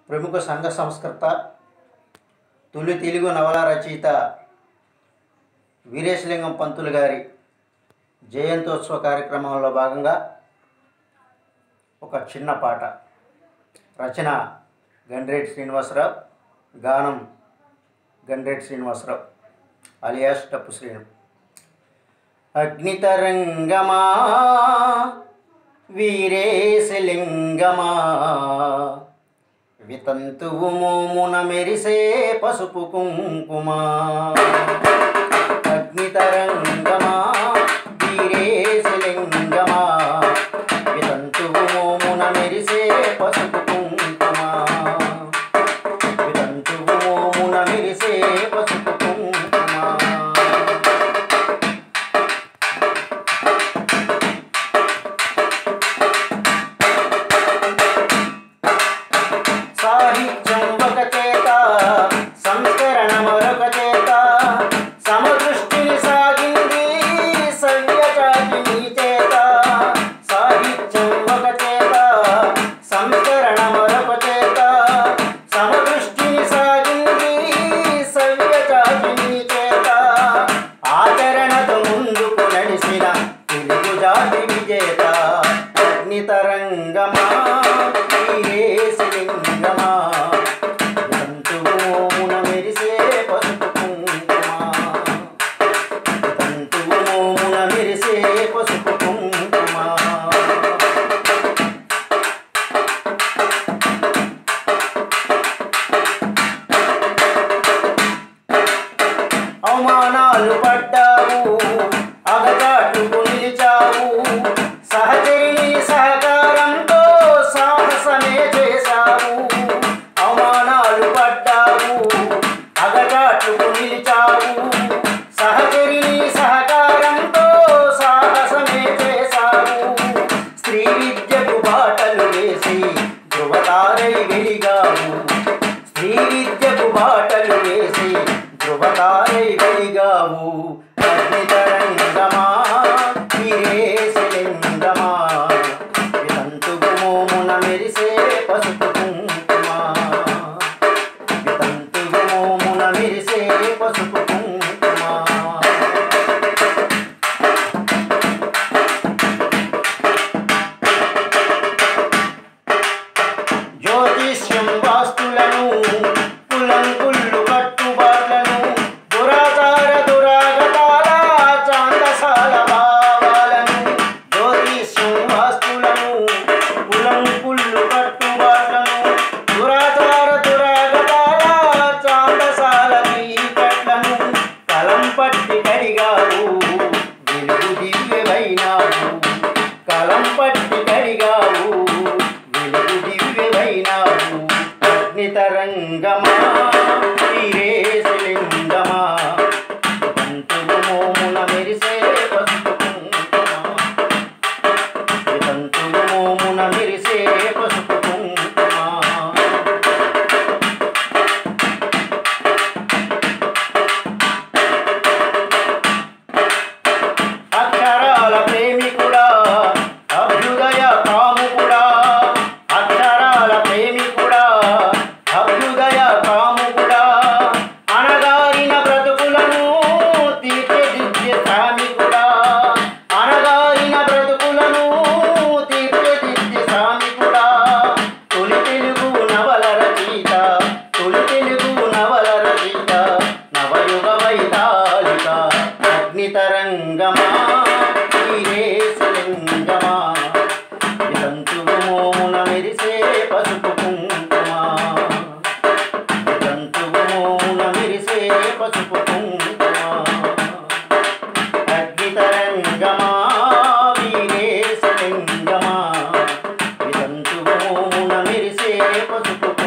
ప్రముఖ సంఘ సంస్కర్త తొలి తెలుగు నవల రచయిత వీరేశలింగం పంతులు గారి జయంతోత్సవ కార్యక్రమంలో భాగంగా ఒక చిన్న పాట రచన గండ్రేటి శ్రీనివాసరావు గానం గండ్రేటి శ్రీనివాసరావు అలియాస్ టప్పు శ్రీను అగ్నితరంగమా వీరేశలింగమా వితంతువు మోమున మెరిసే పసుపు కుంకుమా అగ్నితరంగమా వీరేశలింగమా వితంతువు మోమున మెరిసే పసుపు కుంకుమా వితంతువు మోమున మెరిసే పసుపు కుంకుమా సాహిత్యం ఒక చేత సంస్కరణ మరొక చేత సమదృష్టిని సాగింది సవ్యజాతి నీ చేత సాహిత్యం ఒక చేత సంస్కరణ మరొక చేత సమదృష్టిని సాగింది సవ్యజాతి నీ చేత ఆచరణతో ముందుకు నడిచిన తెలుగు జాతి విజేత అగ్నితరంగమా వీరేశలింగమా తంతువున మెరిసే పసుపు కుంకుమా తంతువున మెరిసే పసుపు కుంకుమా అవమానాలు పడ్డావు అగచాటుకు నిలిచావు సహచరిని సహకారంతో సాహసమే చేశావు అవమానాలు పడ్డావు అగచాటుకు నిలిచావు సహచరిని సహకారంతో సాహసమే చేశావు స్త్రీ విద్యకు బాటలు వేసి ధృవతారై వెలిగావు స్త్రీ విద్యకు బాటలు వేసి ధృవతారై వెలిగావు అగ్నితరంగమా వీరేశలింగమా వితంతుగు మోమున మెరిసే పసుపు కుంకుమా వితంతుగు మోమున మెరిసే పసుపు కుంకుమా జ్యోతిష్యం వాస్తులను కులంకుళ్ళు కట్టుబాట్లను దురాచార దురాగతాల చాందసాల భావాలను జ్యోతిష్యం వాస్తులను కులంకుళ్ళు కట్టుబాట్లను దురాచార దురాగతాల చాందసాల చీకట్లను కలం పట్టి కడిగావు వెలుగు దివ్యమైనావు కలం పట్టి కడిగావు వెలుగు దివ్యమైనావు అగ్నితరంగమా వీరేశలింగమా వితంతువు మోమున మెరిసే పసుపు కుంకుమా వితంతువు మోమున మెరిసే పసుపు కుంకుమా అక్షరాల ప్రేమికుడా అభ్యుదయ కాముకుడా అక్షరాల ప్రేమికుడా అభ్యుదయ కాముకుడా అనగారిన బ్రతుకులను తీర్చిదిద్దే శ్రామికుడా అనగారిన బ్రతుకులను తీర్చిదిద్దే శ్రామికుడా తొలి తెలుగు నవల రచయిత తొలి తెలుగు నవల రచయిత నవయుగ వైతాళిక అగ్నితరంగమా వీరేశలింగమా వితంతువు మోమున మెరిసే పసుపు కుంకుమా వితంతువు మోమున మెరిసే పసుపు కుంకుమా అగ్నితరంగమా వీరేశలింగమా వితంతువు మోమున మెరిసే పసుపు